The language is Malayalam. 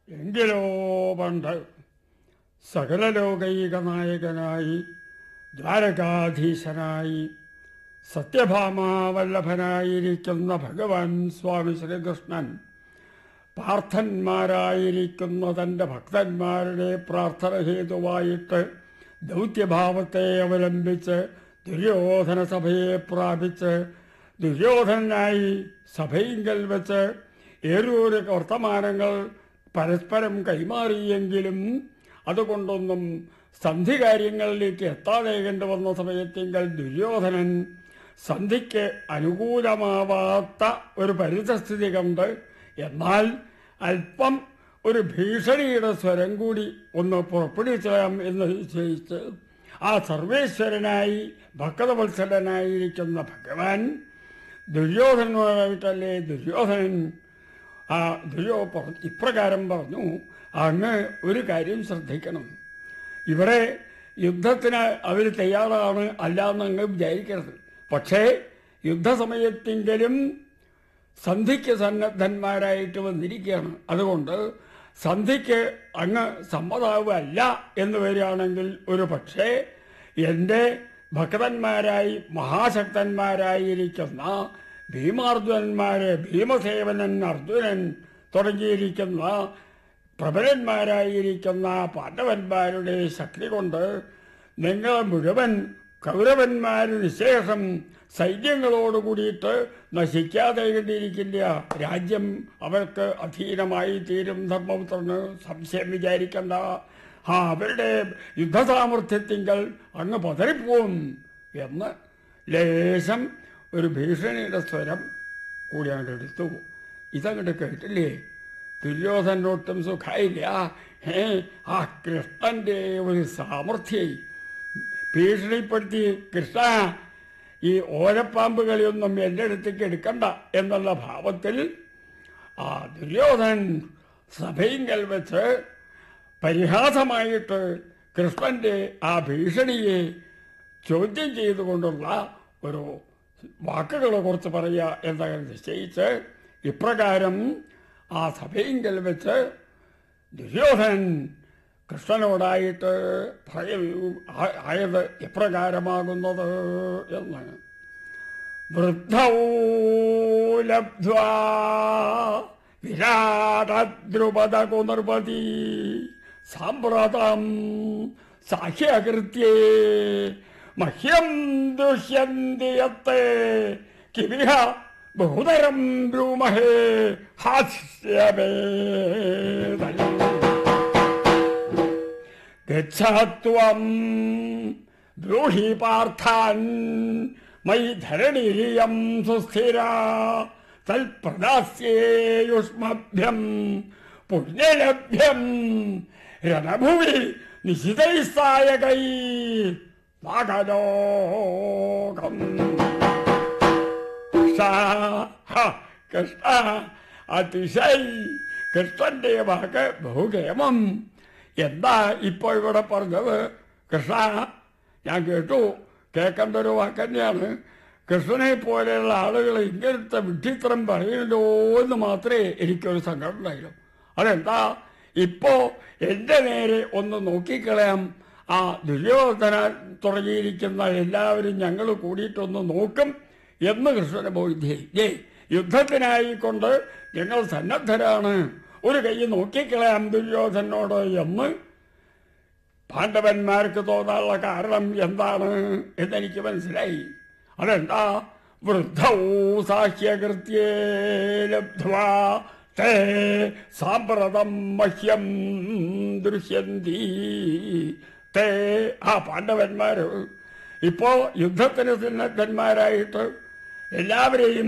എങ്കിലോ പണ്ട് സകല ലോകൈക നായകനായി ദ്വാരകാധീശനായി സത്യഭാമാവല്ലഭനായിരിക്കുന്ന ഭഗവാൻ സ്വാമി ശ്രീകൃഷ്ണൻ പാർത്ഥന്മാരായിരിക്കുന്ന തൻ്റെ ഭക്തന്മാരുടെ പ്രാർത്ഥന ഹേതുവായിട്ട് ദൗത്യഭാവത്തെ അവലംബിച്ച് ദുര്യോധന സഭയെ പ്രാപിച്ച് ദുര്യോധനായി സഭയിങ്കൽ വെച്ച് ഏറൂര് വർത്തമാനങ്ങൾ പരസ്പരം കൈമാറിയെങ്കിലും അതുകൊണ്ടൊന്നും സന്ധി കാര്യങ്ങളിലേക്ക് എത്താതെ കണ്ടുവന്ന സമയത്തെങ്കിൽ ദുര്യോധനൻ സന്ധിക്ക് അനുകൂലമാവാത്ത ഒരു പരിതസ്ഥിതി കണ്ട് എന്നാൽ അല്പം ഒരു ഭീഷണിയുടെ സ്വരം കൂടി ഒന്ന് പുറപ്പെടുവിച്ചാം എന്ന് നിശ്ചയിച്ച് ആ സർവേശ്വരനായി ഭക്തവത്സലനായിരിക്കുന്ന ഭഗവാൻ ദുര്യോധനമായിട്ടല്ലേ ദുര്യോധനൻ ആ ദുര്യോ പറഞ്ഞു ഇപ്രകാരം പറഞ്ഞു അങ്ങ് ഒരു കാര്യം ശ്രദ്ധിക്കണം ഇവിടെ യുദ്ധത്തിന് അവർ തയ്യാറാണ് അല്ലാന്ന് അങ്ങ് വിചാരിക്കരുത് പക്ഷേ യുദ്ധസമയത്തെങ്കിലും സന്ധിക്ക് സന്നദ്ധന്മാരായിട്ട് വന്നിരിക്കുകയാണ് അതുകൊണ്ട് സന്ധിക്ക് അങ്ങ് സമ്മതാവല്ല എന്ന് വരികയാണെങ്കിൽ ഒരു പക്ഷേ എൻ്റെ ഭക്തന്മാരായി മഹാശക്തന്മാരായിരിക്കുന്ന ഭീമാർജുനന്മാരെ ഭീമസേവനൻ അർജുനൻ തുടങ്ങിയിരിക്കുന്ന പ്രബലന്മാരായിരിക്കുന്ന പാണ്ഡവന്മാരുടെ ശക്തി കൊണ്ട് നിങ്ങൾ മുഴുവൻ കൗരവന്മാരിന് ശേഷം സൈന്യങ്ങളോട് കൂടിയിട്ട് നശിക്കാതെ കണ്ടിരിക്കില്ല രാജ്യം അവർക്ക് അധീനമായി തീരും ധർമ്മപുത്രന് സംശയം വിചാരിക്കണ്ട ആ അവരുടെ യുദ്ധസാമർഥ്യത്തിങ്കൽ അങ്ങ് പതറിപ്പോവും എന്ന് ലേശം ഒരു ഭീഷണിയുടെ സ്വരം കൂടി അങ്ങോട്ട് എടുത്തു ഇതങ്ങോട്ട് കേട്ടില്ലേ ദുര്യോധനൊട്ടും സുഖായില്ല ഏ ആ കൃഷ്ണന്റെ ഒരു സാമർഥ്യം ഭീഷണിപ്പെടുത്തി കൃഷ്ണ ഈ ഓലപ്പാമ്പുകളെയൊന്നും എൻ്റെ അടുത്തേക്ക് എടുക്കണ്ട എന്നുള്ള ഭാവത്തിൽ ആ ദുര്യോധനൻ സഭയിങ്കൽ വെച്ച് പരിഹാസമായിട്ട് കൃഷ്ണന്റെ ആ ഭീഷണിയെ ചോദ്യം ചെയ്തുകൊണ്ടുള്ള ഒരു വാക്കുകളെ കുറിച്ച് പറയുക എന്നൊക്കെ നിശ്ചയിച്ച് ഇപ്രകാരം ആ സഭയിങ്കൽ വെച്ച് ദുര്യോധനൻ കൃഷ്ണനോടായിട്ട് പറയും ആയത് എപ്രകാരമാകുന്നത് എന്ന് വൃദ്ധൗ ലബ്ധ്വാ വിരാടദ്രുപദ കുനിർപതി സാമ്പ്രതം സാഹ്യകൃത്യേ മഹ്യം ദുഷ്യന്തി യത്തെ കിവിഹ ബഹുതരം ബ്രൂമഹേ ഹാസ്യമേ ഗച്ഛത്വം ബ്രൂഹി പാർത്ഥാൻ മയി ധരണീയം സുസ്ഥിര തൽപ്രദാസ്യേയുഷ്മഭ്യം പുണ്യലഭ്യം രണഭുവി നിശിതൈസായകൈ നാഗലോകം കൃഷ്ണ ഹ, കൃഷ്ണ അതിശയ് കൃഷ്ണന്റെ വാക്ക് ബഹുകേമം എന്താ ഇപ്പോൾ ഇവിടെ പറഞ്ഞത് കൃഷ്ണ ഞാൻ കേട്ടു കേൾക്കേണ്ട ഒരു വാക്ക് തന്നെയാണ് കൃഷ്ണനെ പോലെയുള്ള ആളുകൾ ഇങ്ങനത്തെ വിഡ്ഢിത്തരം പറയുന്നല്ലോ എന്ന് മാത്രമേ എനിക്കൊരു സങ്കടം ഉണ്ടായുള്ളൂ അതെന്താ ഇപ്പോ എന്റെ നേരെ ഒന്ന് നോക്കിക്കളയാം ആ ദുര്യോധന തുടങ്ങിയിരിക്കുന്ന എല്ലാവരും ഞങ്ങൾ കൂടിയിട്ടൊന്ന് നോക്കും എന്ന് കൃഷ്ണന് ബോധ്യായി ഏ യുദ്ധത്തിനായിക്കൊണ്ട് ഞങ്ങൾ സന്നദ്ധരാണ് ഒരു കൈ നോക്കിക്കളയാം ദുര്യോധനോട് എന്ന് പാണ്ഡവന്മാർക്ക് തോന്നാനുള്ള കാരണം എന്താണ് എന്നെനിക്ക് മനസ്സിലായി അതെന്താ വൃദ്ധൗ സാഹ്യകൃത്യേ ലബ്ധ്വാ തേ സാമ്പ്രതം മഹ്യം ദൃശ്യന്തി തേ ആ പാണ്ഡവന്മാര് ഇപ്പോ യുദ്ധത്തിന് സന്നദ്ധന്മാരായിട്ട് എല്ലാവരെയും